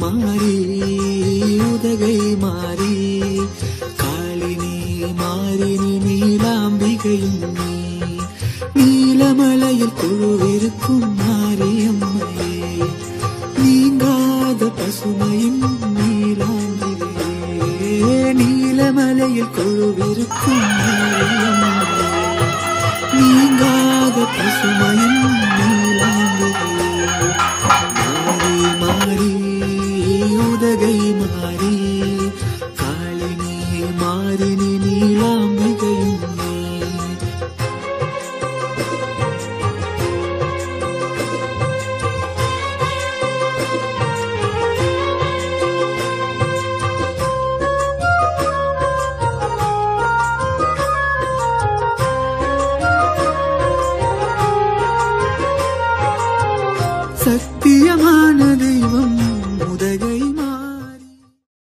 மாறி உதகை மாறி காளினி மாறினி நீலாம்பிகையும் நீ நீலமலையில் குழுவிருக்கும் மாரியம்மையே நீங்காத பசுமையும் நீலாம்பிகையே நீலமலையில் குழுவிருக்கும் மாரியம்மையே நீங்காத பசுமையும் நீலாம்பிகையே மாறி மாறி உதகை மாறி